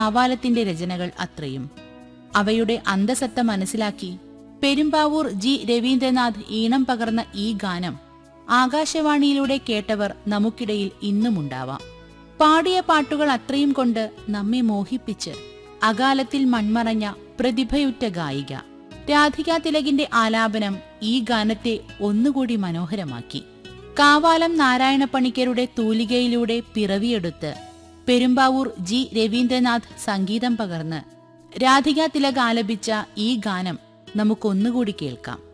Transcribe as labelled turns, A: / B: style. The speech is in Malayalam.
A: കാവാലത്തിന്റെ രചനകൾ അത്രയും അവയുടെ അന്തസത്ത മനസ്സിലാക്കി പെരുമ്പാവൂർ ജി രവീന്ദ്രനാഥ് ഈണം പകർന്ന ഈ ഗാനം ആകാശവാണിയിലൂടെ കേട്ടവർ നമുക്കിടയിൽ ഇന്നുമുണ്ടാവാം പാടിയ പാട്ടുകൾ അത്രയും കൊണ്ട് നമ്മെ മോഹിപ്പിച്ച് അകാലത്തിൽ മൺമറഞ്ഞ പ്രതിഭയുറ്റ ഗായിക രാധികാ തിലകിന്റെ ആലാപനം ഈ ഗാനത്തെ ഒന്നുകൂടി മനോഹരമാക്കി കാവാലം നാരായണ പണിക്കരുടെ തൂലികയിലൂടെ പിറവിയെടുത്ത് പെരുമ്പാവൂർ ജി രവീന്ദ്രനാഥ് സംഗീതം പകർന്ന് രാധികാ തിലക് ആലപിച്ച ഈ ഗാനം നമുക്കൊന്നുകൂടി കേൾക്കാം